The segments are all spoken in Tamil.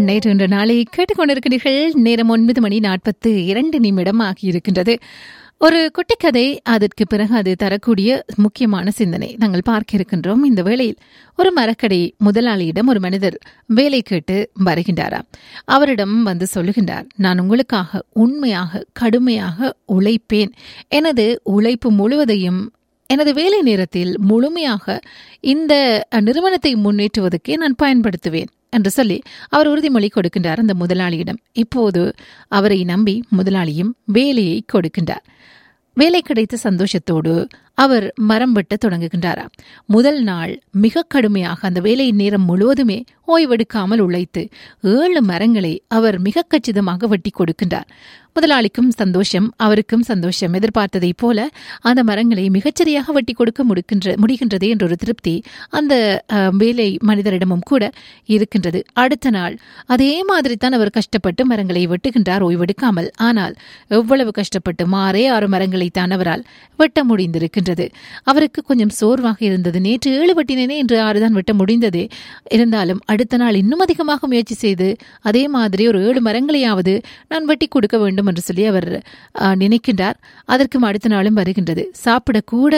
நேற்று என்ற நாளை கேட்டுக்கொண்டிருக்கிறீர்கள் நேரம் ஒன்பது மணி நாற்பத்து இரண்டு நிமிடம் ஆகியிருக்கின்றது ஒரு குட்டிக்கதை அதற்கு பிறகு அது தரக்கூடிய முக்கியமான சிந்தனை நாங்கள் பார்க்க இருக்கின்றோம் இந்த வேளையில் ஒரு மரக்கடை முதலாளியிடம் ஒரு மனிதர் வேலை கேட்டு வருகின்றாராம் அவரிடம் வந்து சொல்லுகின்றார் நான் உங்களுக்காக உண்மையாக கடுமையாக உழைப்பேன் எனது உழைப்பு முழுவதையும் எனது வேலை நேரத்தில் முழுமையாக இந்த நிறுவனத்தை முன்னேற்றுவதற்கே நான் பயன்படுத்துவேன் என்று சொல்லி அவர் உறுதிமொழி கொடுக்கின்றார் அந்த முதலாளியிடம் இப்போது அவரை நம்பி முதலாளியும் வேலையை கொடுக்கின்றார் வேலை கிடைத்த சந்தோஷத்தோடு அவர் மரம் வெட்ட தொடங்குகின்றாராம் முதல் நாள் மிக கடுமையாக அந்த வேலை நேரம் முழுவதுமே ஓய்வெடுக்காமல் உழைத்து ஏழு மரங்களை அவர் மிக கச்சிதமாக வெட்டி கொடுக்கின்றார் முதலாளிக்கும் சந்தோஷம் அவருக்கும் சந்தோஷம் எதிர்பார்த்ததைப் போல அந்த மரங்களை மிகச்சரியாக வெட்டி கொடுக்க முடிக்கின்ற முடிகின்றது என்ற ஒரு திருப்தி அந்த வேலை மனிதரிடமும் கூட இருக்கின்றது அடுத்த நாள் அதே மாதிரி தான் அவர் கஷ்டப்பட்டு மரங்களை வெட்டுகின்றார் ஓய்வெடுக்காமல் ஆனால் எவ்வளவு கஷ்டப்பட்டு மாறே ஆறு மரங்களை தான் அவரால் வெட்ட முடிந்திருக்கின்றது அவருக்கு கொஞ்சம் சோர்வாக இருந்தது நேற்று ஏழு வெட்டினேனே இன்று ஆறுதான் வெட்ட முடிந்தது இருந்தாலும் அடுத்த நாள் இன்னும் அதிகமாக முயற்சி செய்து அதே மாதிரி ஒரு ஏழு மரங்களையாவது நான் வெட்டி கொடுக்க வேண்டும் என்று சொல்லி அவர் நினைக்கின்றார் அதற்கும் அடுத்த நாளும் வருகின்றது சாப்பிடக்கூட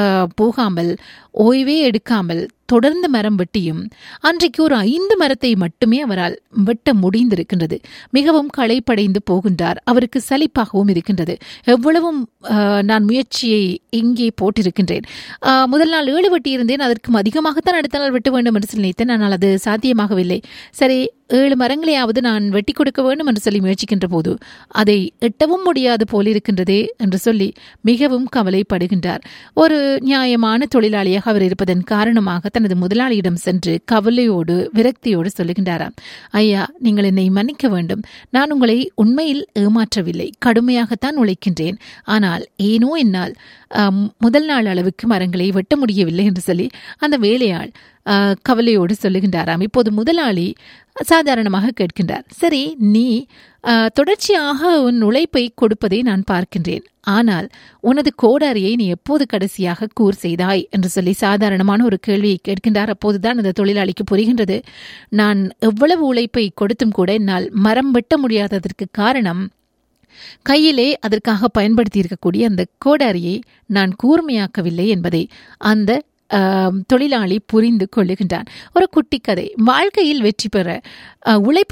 போகாமல் ஓய்வே எடுக்காமல் தொடர்ந்து மரம் வெட்டியும் அன்றைக்கு ஒரு ஐந்து மரத்தை மட்டுமே அவரால் வெட்ட முடிந்திருக்கின்றது மிகவும் களைப்படைந்து போகின்றார் அவருக்கு சலிப்பாகவும் இருக்கின்றது எவ்வளவும் நான் முயற்சியை இங்கே போட்டிருக்கின்றேன் முதல் நாள் ஏழு வெட்டி இருந்தேன் அதற்கும் அதிகமாகத்தான் அடுத்த நாள் வெட்ட வேண்டும் என்று சொல்லி நினைத்தேன் ஆனால் அது சாத்தியமாகவில்லை சரி ஏழு மரங்களையாவது நான் வெட்டி கொடுக்க வேண்டும் என்று சொல்லி முயற்சிக்கின்ற போது அதை எட்டவும் முடியாது போலிருக்கின்றதே என்று சொல்லி மிகவும் கவலைப்படுகின்றார் ஒரு நியாயமான தொழிலாளியாக அவர் இருப்பதன் காரணமாக தனது முதலாளியிடம் சென்று கவலையோடு விரக்தியோடு சொல்லுகின்றாராம் ஐயா நீங்கள் என்னை மன்னிக்க வேண்டும் நான் உங்களை உண்மையில் ஏமாற்றவில்லை கடுமையாகத்தான் உழைக்கின்றேன் ஆனால் ஏனோ என்னால் முதல் நாள் அளவுக்கு மரங்களை வெட்ட முடியவில்லை என்று சொல்லி அந்த வேலையாள் கவலையோடு சொல்லுகின்றாராம் இப்போது முதலாளி சாதாரணமாக கேட்கின்றார் சரி நீ தொடர்ச்சியாக உன் உழைப்பை கொடுப்பதை நான் பார்க்கின்றேன் ஆனால் உனது கோடாரியை நீ எப்போது கடைசியாக கூர் செய்தாய் என்று சொல்லி சாதாரணமான ஒரு கேள்வியை கேட்கின்றார் அப்போதுதான் அந்த தொழிலாளிக்கு புரிகின்றது நான் எவ்வளவு உழைப்பை கொடுத்தும் கூட என்னால் மரம் வெட்ட முடியாததற்கு காரணம் கையிலே அதற்காக பயன்படுத்தி இருக்கக்கூடிய அந்த கோடாரியை நான் கூர்மையாக்கவில்லை என்பதை அந்த தொழிலாளி புரிந்து கொள்ளுகின்றான் ஒரு குட்டி கதை வாழ்க்கையில் வெற்றி பெற உழைப்பு